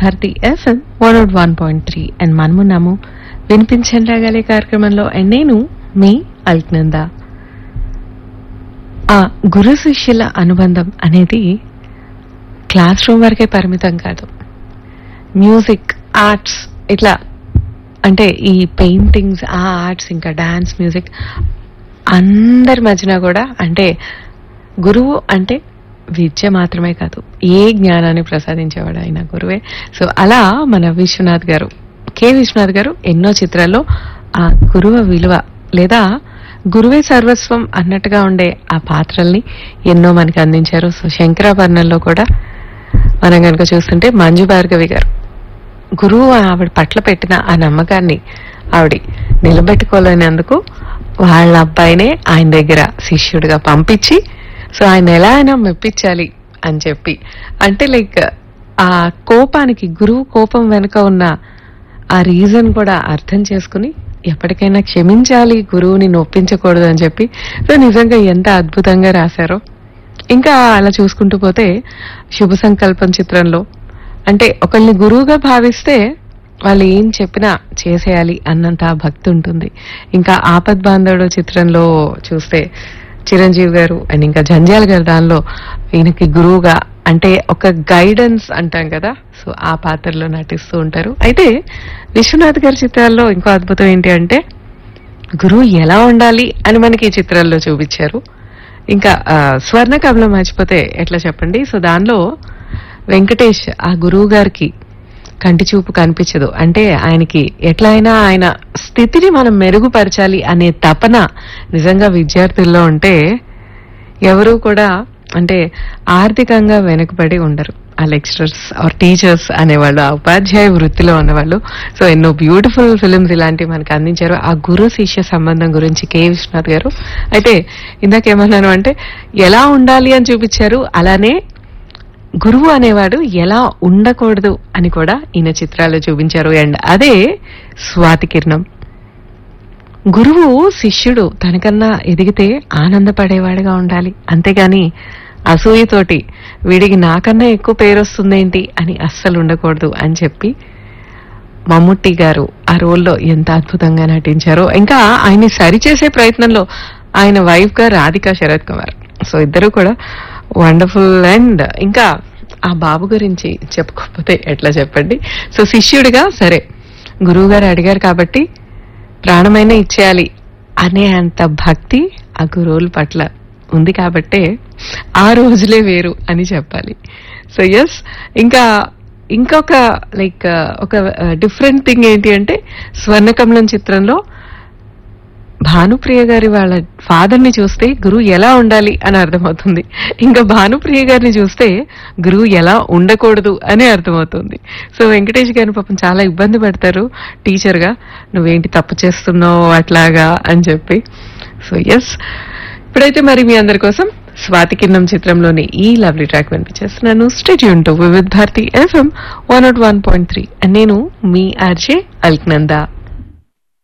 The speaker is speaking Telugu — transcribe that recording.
Bharati FM one out one point three and మనమున్నాము వినిపించండి రాగాలే కార్యక్రమంలో అండ్ నేను మీ అల్క్నంద ఆ గురు శిష్యుల అనుబంధం అనేది క్లాస్ రూమ్ వరకే పరిమితం కాదు మ్యూజిక్ ఆర్ట్స్ ఇట్లా అంటే ఈ పెయింటింగ్స్ ఆ ఆర్ట్స్ ఇంకా డాన్స్ మ్యూజిక్ అందరి మధ్యన కూడా అంటే గురువు అంటే విద్య మాత్రమే కాదు ఏ జ్ఞానాన్ని ప్రసాదించేవాడు ఆయన గురువే సో అలా మన విశ్వనాథ్ గారు కె విశ్వనాథ్ గారు ఎన్నో చిత్రాల్లో ఆ గురువ విలువ లేదా గురువే సర్వస్వం అన్నట్టుగా ఉండే ఆ పాత్రల్ని ఎన్నో మనకి అందించారు సో శంకరాభరణంలో కూడా మనం కనుక చూస్తుంటే మంజు భార్గవి గారు గురువు ఆవిడ పట్ల పెట్టిన ఆ నమ్మకాన్ని ఆవిడ నిలబెట్టుకోలేనందుకు వాళ్ళ అబ్బాయినే ఆయన దగ్గర శిష్యుడిగా పంపించి సో ఆయన ఎలా అయినా మెప్పించాలి అని చెప్పి అంటే లైక్ ఆ కోపానికి గురువు కోపం వెనుక ఉన్న ఆ రీజన్ కూడా అర్థం చేసుకుని ఎప్పటికైనా క్షమించాలి గురువుని నొప్పించకూడదు అని చెప్పి సో నిజంగా ఎంత అద్భుతంగా రాశారో ఇంకా అలా చూసుకుంటూ పోతే శుభ సంకల్పం చిత్రంలో అంటే ఒకళ్ళని గురువుగా భావిస్తే వాళ్ళు ఏం చెప్పినా చేసేయాలి అన్నంత భక్తి ఉంటుంది ఇంకా ఆపద్ బాంధవుడు చిత్రంలో చూస్తే చిరంజీవి గారు అండ్ ఇంకా జంజాల్ గారు దానిలో ఈయనకి గురువుగా అంటే ఒక గైడెన్స్ అంటాం కదా సో ఆ పాత్రలో నటిస్తూ ఉంటారు అయితే విశ్వనాథ్ గారి చిత్రాల్లో ఇంకో అద్భుతం ఏంటి అంటే గురువు ఎలా ఉండాలి అని మనకి ఈ చిత్రాల్లో చూపించారు ఇంకా ఆ, స్వర్ణ కమలం మర్చిపోతే ఎట్లా చెప్పండి సో దానిలో వెంకటేష్ ఆ గురువు గారికి కంటి చూపు కనిపించదు అంటే ఆయనకి ఎట్లా అయినా ఆయన స్థితిని మనం మెరుగుపరచాలి అనే తపన నిజంగా విద్యార్థుల్లో ఉంటే ఎవరు కూడా అంటే ఆర్థికంగా వెనుకబడి ఉండరు ఆ లెక్చరర్స్ ఆర్ టీచర్స్ అనేవాళ్ళు ఆ ఉపాధ్యాయ వృత్తిలో ఉన్నవాళ్ళు సో ఎన్నో బ్యూటిఫుల్ ఫిల్మ్స్ ఇలాంటివి మనకు అందించారు ఆ గురు శిష్య సంబంధం గురించి కె విశ్వనాథ్ గారు అయితే ఇందాకేమన్నాను అంటే ఎలా ఉండాలి అని చూపించారు అలానే గురువు అనేవాడు ఎలా ఉండకూడదు అని కూడా ఈయన చిత్రాల్లో చూపించారు అండ్ అదే స్వాతి కిరణం గురువు శిష్యుడు తనకన్నా ఎదిగితే ఆనందపడేవాడిగా ఉండాలి అంతేగాని అసూయతోటి వీడికి నాకన్నా ఎక్కువ పేరు వస్తుందేంటి అని అస్సలు ఉండకూడదు అని చెప్పి మమ్ముట్టి గారు ఆ రోల్లో ఎంత అద్భుతంగా నటించారో ఇంకా ఆయన్ని సరిచేసే ప్రయత్నంలో ఆయన వైఫ్ గా రాధికా శరత్ కుమార్ సో ఇద్దరు కూడా వండర్ఫుల్ అండ్ ఇంకా ఆ బాబు గురించి చెప్పుకోకపోతే ఎట్లా చెప్పండి సో శిష్యుడిగా సరే గురువు గారు అడిగారు కాబట్టి ప్రాణమైన ఇచ్చేయాలి అనే అంత భక్తి ఆ గురువుల పట్ల ఉంది కాబట్టే ఆ రోజులే వేరు అని చెప్పాలి సో ఎస్ ఇంకా ఇంకొక లైక్ ఒక డిఫరెంట్ థింగ్ ఏంటి అంటే స్వర్ణకమలం చిత్రంలో భానుప్రియ గారి వాళ్ళ ఫాదర్ ని చూస్తే గురువు ఎలా ఉండాలి అని అర్థమవుతుంది ఇంకా భానుప్రియ గారిని చూస్తే గురువు ఎలా ఉండకూడదు అని అర్థమవుతుంది సో వెంకటేష్ గారిని పాపం చాలా ఇబ్బంది పడతారు టీచర్ గా నువ్వేంటి తప్పు చేస్తున్నావు అట్లాగా అని చెప్పి సో ఎస్ ఇప్పుడైతే మరి మీ అందరి కోసం స్వాతి కిన్నం చిత్రంలోని ఈ లవ్లీ ట్రాక్ వినిపించేస్తున్నాను stay tuned to Vividh Bharati FM one nought one point three నేను మీ ఆర్జే అల్క్నందా